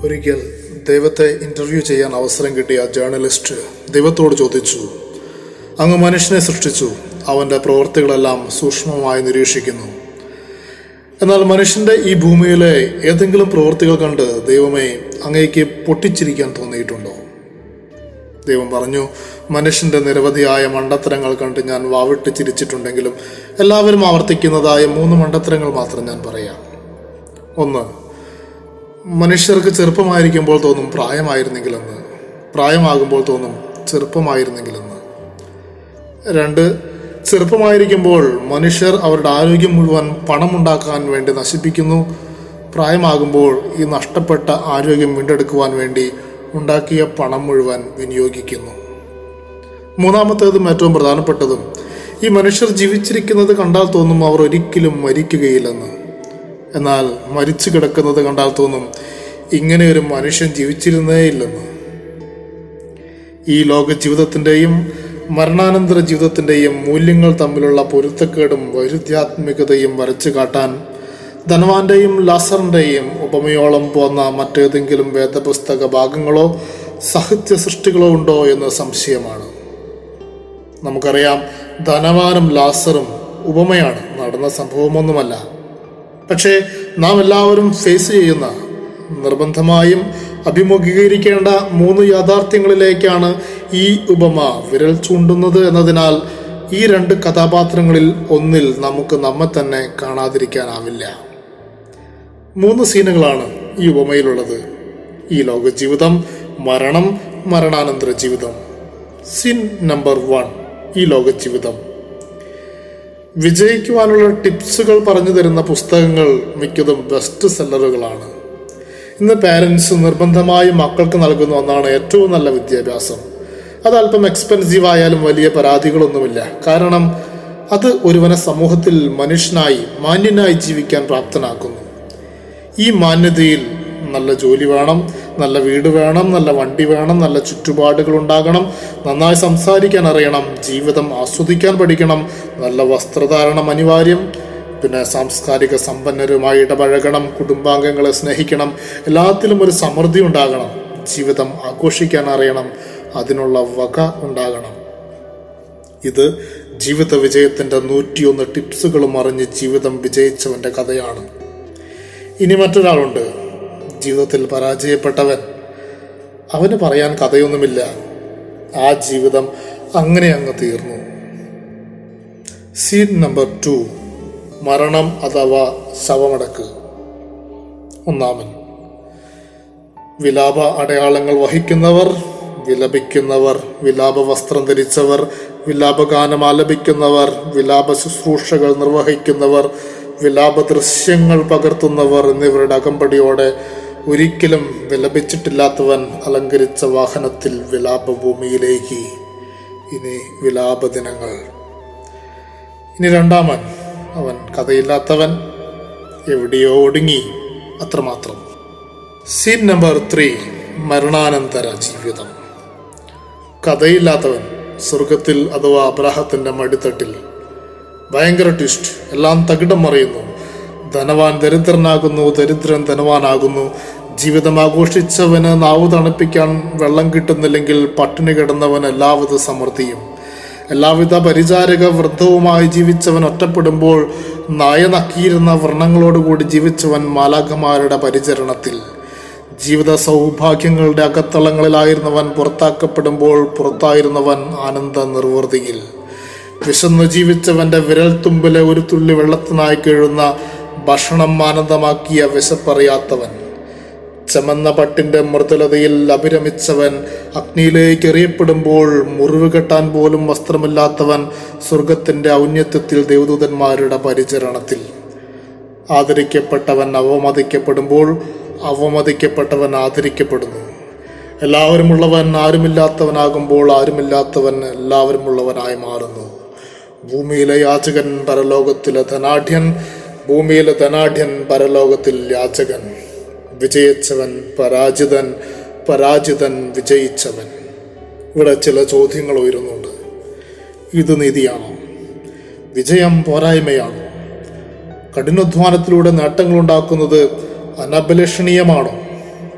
ഒരിക്കൽ ദൈവത്തെ ഇന്റർവ്യൂ ചെയ്യാൻ അവസരം കിട്ടിയ ജേർണലിസ്റ്റ് ദൈവത്തോട് ചോദിച്ചു അങ്ങ് മനുഷ്യനെ സൃഷ്ടിച്ചു അവന്റെ പ്രവൃത്തികളെല്ലാം സൂക്ഷ്മമായി നിരീക്ഷിക്കുന്നു എന്നാൽ മനുഷ്യന്റെ ഈ ഭൂമിയിലെ ഏതെങ്കിലും പ്രവൃത്തികൾ കണ്ട് ദൈവമേ അങ്ങേക്ക് പൊട്ടിച്ചിരിക്കാൻ തോന്നിയിട്ടുണ്ടോ ദൈവം പറഞ്ഞു മനുഷ്യന്റെ നിരവധിയായ മണ്ടത്തരങ്ങൾ കണ്ട് ഞാൻ വാവിട്ട് ചിരിച്ചിട്ടുണ്ടെങ്കിലും എല്ലാവരും ആവർത്തിക്കുന്നതായ മൂന്ന് മണ്ടത്തരങ്ങൾ മാത്രം ഞാൻ പറയാം ഒന്ന് മനുഷ്യർക്ക് ചെറുപ്പമായിരിക്കുമ്പോൾ തോന്നും പ്രായമായിരുന്നെങ്കിലെന്ന് പ്രായമാകുമ്പോൾ തോന്നും ചെറുപ്പമായിരുന്നെങ്കിലെന്ന് രണ്ട് ചെറുപ്പമായിരിക്കുമ്പോൾ മനുഷ്യർ അവരുടെ ആരോഗ്യം മുഴുവൻ പണമുണ്ടാക്കാൻ വേണ്ടി നശിപ്പിക്കുന്നു പ്രായമാകുമ്പോൾ ഈ നഷ്ടപ്പെട്ട ആരോഗ്യം വീണ്ടെടുക്കുവാൻ വേണ്ടി ഉണ്ടാക്കിയ പണം മുഴുവൻ വിനിയോഗിക്കുന്നു മൂന്നാമത്തേതും ഏറ്റവും പ്രധാനപ്പെട്ടതും ഈ മനുഷ്യർ ജീവിച്ചിരിക്കുന്നത് കണ്ടാൽ തോന്നും അവർ ഒരിക്കലും മരിക്കുകയില്ലെന്ന് എന്നാൽ മരിച്ചു കിടക്കുന്നത് കണ്ടാൽ തോന്നും ഇങ്ങനെ ഒരു മനുഷ്യൻ ജീവിച്ചിരുന്നേ ഇല്ലെന്ന് ഈ ലോക ജീവിതത്തിൻ്റെയും മരണാനന്തര ജീവിതത്തിൻ്റെയും മൂല്യങ്ങൾ തമ്മിലുള്ള പൊരുത്തക്കേടും വൈരുദ്ധ്യാത്മികതയും വരച്ചു കാട്ടാൻ ധനവാന്റെയും ലാസറിന്റെയും ഉപമയോളം പോന്ന മറ്റേതെങ്കിലും വേദപുസ്തക ഭാഗങ്ങളോ സാഹിത്യ സൃഷ്ടികളോ ഉണ്ടോ എന്ന് സംശയമാണ് നമുക്കറിയാം ധനവാനും ലാസറും ഉപമയാണ് നടന്ന സംഭവമൊന്നുമല്ല പക്ഷേ നാം എല്ലാവരും ഫേസ് ചെയ്യുന്ന നിർബന്ധമായും അഭിമുഖീകരിക്കേണ്ട മൂന്ന് യാഥാർത്ഥ്യങ്ങളിലേക്കാണ് ഈ ഉപമ വിരൽ ചൂണ്ടുന്നത് എന്നതിനാൽ ഈ രണ്ട് കഥാപാത്രങ്ങളിൽ ഒന്നിൽ നമുക്ക് നമ്മെ തന്നെ കാണാതിരിക്കാനാവില്ല മൂന്ന് സീനുകളാണ് ഈ ഉപമയിലുള്ളത് ഈ ലോക ജീവിതം മരണം മരണാനന്തര ജീവിതം സീൻ നമ്പർ വൺ ഈ ലോക ജീവിതം വിജയിക്കുവാനുള്ള ടിപ്സുകൾ പറഞ്ഞു തരുന്ന പുസ്തകങ്ങൾ മിക്കതും ബെസ്റ്റ് സെല്ലറുകളാണ് ഇന്ന് പാരൻസ് നിർബന്ധമായും മക്കൾക്ക് നൽകുന്ന ഒന്നാണ് ഏറ്റവും നല്ല വിദ്യാഭ്യാസം അത് അല്പം എക്സ്പെൻസീവ് ആയാലും വലിയ പരാതികളൊന്നുമില്ല കാരണം അത് ഒരുവനെ സമൂഹത്തിൽ മനുഷ്യനായി മാന്യനായി ജീവിക്കാൻ പ്രാപ്തനാക്കുന്നു ഈ മാന്യതയിൽ നല്ല ജോലി വേണം നല്ല വീട് വേണം നല്ല വണ്ടി വേണം നല്ല ചുറ്റുപാടുകൾ ഉണ്ടാകണം നന്നായി സംസാരിക്കാൻ അറിയണം ജീവിതം ആസ്വദിക്കാൻ പഠിക്കണം നല്ല വസ്ത്രധാരണം അനിവാര്യം പിന്നെ സാംസ്കാരിക സമ്പന്നരുമായി ഇടപഴകണം കുടുംബാംഗങ്ങളെ സ്നേഹിക്കണം എല്ലാത്തിലും ഒരു സമൃദ്ധി ഉണ്ടാകണം ജീവിതം ആഘോഷിക്കാൻ അറിയണം അതിനുള്ള വക ഉണ്ടാകണം ഇത് ജീവിത വിജയത്തിന്റെ നൂറ്റിയൊന്ന് ടിപ്സുകളും അറിഞ്ഞ് ജീവിതം വിജയിച്ചവന്റെ കഥയാണ് ഇനി മറ്റൊരാളുണ്ട് ജീവിതത്തിൽ പരാജയപ്പെട്ടവൻ അവന് പറയാൻ കഥയൊന്നുമില്ല ആ ജീവിതം അങ്ങനെ അങ്ങ് തീർന്നു സീൻ നമ്പർ ടു മരണം അഥവാ ശവമടക്ക് ഒന്നാമൻ വിലാപ അടയാളങ്ങൾ വഹിക്കുന്നവർ വിലപിക്കുന്നവർ വിലാപ വസ്ത്രം ധരിച്ചവർ വിലാപഗാനം ആലപിക്കുന്നവർ വിലാപ ശുശ്രൂഷകൾ നിർവഹിക്കുന്നവർ വിലാപ ദൃശ്യങ്ങൾ പകർത്തുന്നവർ എന്നിവരുടെ അകമ്പടിയോടെ ഒരിക്കലും വിലപിച്ചിട്ടില്ലാത്തവൻ അലങ്കരിച്ച വാഹനത്തിൽ വിലാപ ഭൂമിയിലേക്ക് ഇനി വിലാപ ദിനങ്ങൾ ഇനി രണ്ടാമൻ അവൻ കഥയില്ലാത്തവൻ എവിടെയോ ഒടുങ്ങി അത്രമാത്രം സീൻ നമ്പർ ത്രീ മരണാനന്തര ജീവിതം കഥയില്ലാത്തവൻ സ്വർഗത്തിൽ അഥവാ അബ്രാഹത്തിന്റെ മടിത്തട്ടിൽ ഭയങ്കര ട്വിസ്റ്റ് എല്ലാം തകിടം മറിയുന്നു ധനവാൻ ദരിദ്രനാകുന്നു ദരിദ്രൻ ധനവാനാകുന്നു ജീവിതം ആഘോഷിച്ചവന് നാവ് തണുപ്പിക്കാൻ വെള്ളം കിട്ടുന്നില്ലെങ്കിൽ പട്ടിണി കിടന്നവൻ എല്ലാവിധ സമൃദ്ധിയും എല്ലാവിധ പരിചാരക വൃദ്ധവുമായി ജീവിച്ചവൻ ഒറ്റപ്പെടുമ്പോൾ നായ നക്കിയിരുന്ന വ്രണങ്ങളോടുകൂടി ജീവിച്ചവൻ മാലാഖമാരുടെ പരിചരണത്തിൽ ജീവിത സൗഭാഗ്യങ്ങളുടെ അകത്തളങ്ങളിലായിരുന്നവൻ പുറത്താക്കപ്പെടുമ്പോൾ പുറത്തായിരുന്നവൻ ആനന്ദ നിർവൃതിയിൽ വിശന്നു ജീവിച്ചവന്റെ വിരൽ തുമ്പിലെ ഒരു തുള്ളി വെള്ളത്തിനായി കീഴുന്ന ഭക്ഷണം ആനന്ദമാക്കിയ വിശപ്പറിയാത്തവൻ ചമന്ന പട്ടിന്റെ മൃദുലതയിൽ അഭിരമിച്ചവൻ അഗ്നിയിലേക്ക് എറിയപ്പെടുമ്പോൾ മുറിവ് കെട്ടാൻ പോലും വസ്ത്രമില്ലാത്തവൻ സ്വർഗത്തിന്റെ ഔന്നത്യത്തിൽ ദേവദൂതന്മാരുടെ പരിചരണത്തിൽ ആദരിക്കപ്പെട്ടവൻ അവമതിക്കപ്പെടുമ്പോൾ അവമതിക്കപ്പെട്ടവൻ ആദരിക്കപ്പെടുന്നു എല്ലാവരുമുള്ളവൻ ആരുമില്ലാത്തവനാകുമ്പോൾ ആരുമില്ലാത്തവൻ എല്ലാവരുമുള്ളവനായി മാറുന്നു ഭൂമിയിലെ യാചകൻ പരലോകത്തിലെ ധനാഢ്യൻ ഭൂമിയിലെ ധനാഢ്യൻ പരലോകത്തിൽ യാചകൻ വിജയിച്ചവൻ പരാജിതൻ പരാജിതൻ വിജയിച്ചവൻ ഇവിടെ ചില ചോദ്യങ്ങൾ ഉയരുന്നുണ്ട് ഇത് നീതിയാണോ വിജയം പോരായ്മയാണോ കഠിനാധ്വാനത്തിലൂടെ നേട്ടങ്ങൾ ഉണ്ടാക്കുന്നത് അനഭിലഷണീയമാണോ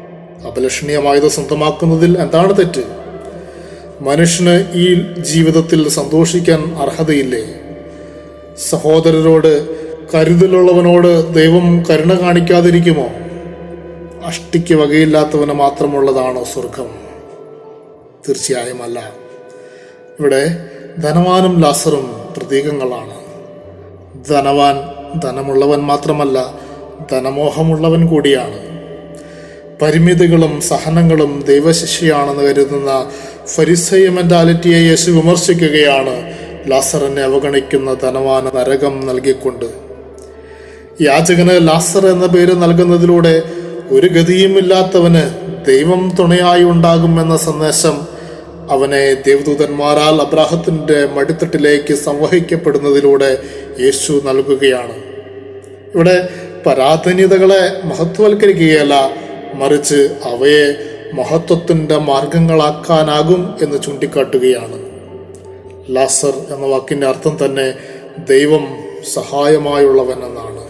അപലഷണീയമായത് സ്വന്തമാക്കുന്നതിൽ എന്താണ് തെറ്റ് മനുഷ്യന് ഈ ജീവിതത്തിൽ സന്തോഷിക്കാൻ അർഹതയില്ലേ സഹോദരരോട് കരുതലുള്ളവനോട് ദൈവം കരുണ കാണിക്കാതിരിക്കുമോ അഷ്ടിക്ക് വകയില്ലാത്തവന് മാത്രമുള്ളതാണോ സ്വർഗം തീർച്ചയായും അല്ല ഇവിടെ ധനവാനും ലാസറും പ്രതീകങ്ങളാണ് ധനവാൻ ധനമുള്ളവൻ മാത്രമല്ല ധനമോഹമുള്ളവൻ കൂടിയാണ് പരിമിതികളും സഹനങ്ങളും ദൈവശിഷ്യയാണെന്ന് കരുതുന്ന ഫരിസയ മെന്റാലിറ്റിയെ യേശു വിമർശിക്കുകയാണ് ലാസറിനെ അവഗണിക്കുന്ന ധനവാന് നരകം നൽകിക്കൊണ്ട് യാചകന് ലാസർ എന്ന പേര് നൽകുന്നതിലൂടെ ഒരു ഗതിയുമില്ലാത്തവന് ദൈവം തുണയായി ഉണ്ടാകും എന്ന സന്ദേശം അവനെ ദേവദൂതന്മാരാൽ അബ്രാഹത്തിന്റെ മടിത്തട്ടിലേക്ക് സംവഹിക്കപ്പെടുന്നതിലൂടെ യേശു നൽകുകയാണ് ഇവിടെ പരാധന്യതകളെ മഹത്വവൽക്കരിക്കുകയല്ല മറിച്ച് അവയെ മഹത്വത്തിന്റെ മാർഗങ്ങളാക്കാനാകും എന്ന് ചൂണ്ടിക്കാട്ടുകയാണ് ലാസർ എന്ന വാക്കിന്റെ അർത്ഥം തന്നെ ദൈവം സഹായമായുള്ളവൻ എന്നാണ്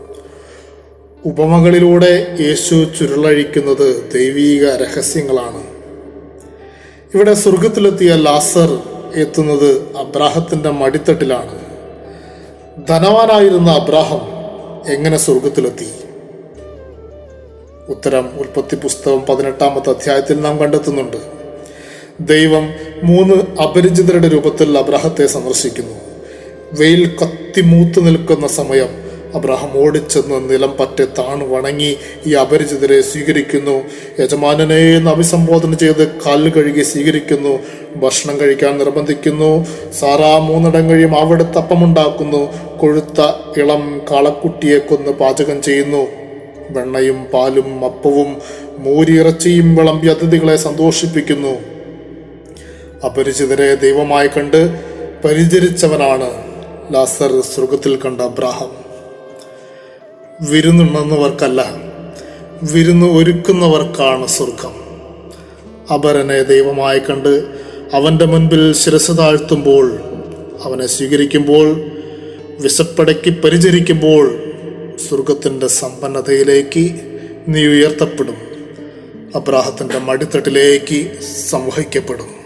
ഉപമകളിലൂടെ യേശു ചുരുളഴിക്കുന്നത് ദൈവീക രഹസ്യങ്ങളാണ് ഇവിടെ സ്വർഗത്തിലെത്തിയ ലാസർ എത്തുന്നത് അബ്രാഹത്തിന്റെ മടിത്തട്ടിലാണ് ധനവാനായിരുന്ന അബ്രാഹം എങ്ങനെ സ്വർഗത്തിലെത്തി ഉത്തരം ഉൽപ്പത്തി പുസ്തകം പതിനെട്ടാമത്തെ അധ്യായത്തിൽ നാം കണ്ടെത്തുന്നുണ്ട് ദൈവം മൂന്ന് അപരിചിതരുടെ രൂപത്തിൽ അബ്രാഹത്തെ സന്ദർശിക്കുന്നു വെയിൽ കത്തിമൂത്ത് നിൽക്കുന്ന സമയം അബ്രാഹം ഓടിച്ചെന്ന് നിലം പറ്റെ താണു വണങ്ങി ഈ അപരിചിതരെ സ്വീകരിക്കുന്നു യജമാനനെ എന്ന് അഭിസംബോധന ചെയ്ത് കാല് കഴുകി സ്വീകരിക്കുന്നു ഭക്ഷണം കഴിക്കാൻ നിർബന്ധിക്കുന്നു സാറാ മൂന്നിടം കഴിയും അവിടുത്തെ അപ്പമുണ്ടാക്കുന്നു കൊഴുത്ത ഇളം കാളക്കുട്ടിയെ കൊന്ന് പാചകം ചെയ്യുന്നു വെണ്ണയും പാലും അപ്പവും മൂരിയിറച്ചിയും വിളമ്പി അതിഥികളെ സന്തോഷിപ്പിക്കുന്നു അപരിചിതരെ ദൈവമായി കണ്ട് പരിചരിച്ചവനാണ് ലാസർ സ്വർഗത്തിൽ കണ്ട അബ്രാഹം വിരുന്നുണ്ണുന്നവർക്കല്ല വിരുന്ന് ഒരുക്കുന്നവർക്കാണ് സ്വർഗം അപരനെ ദൈവമായി കണ്ട് അവൻ്റെ മുൻപിൽ ശിരസ് താഴ്ത്തുമ്പോൾ അവനെ സ്വീകരിക്കുമ്പോൾ വിശപ്പടക്കി പരിചരിക്കുമ്പോൾ സ്വർഗത്തിൻ്റെ സമ്പന്നതയിലേക്ക് നീ ഉയർത്തപ്പെടും അബ്രാഹത്തിൻ്റെ മടിത്തട്ടിലേക്ക് സംവഹിക്കപ്പെടും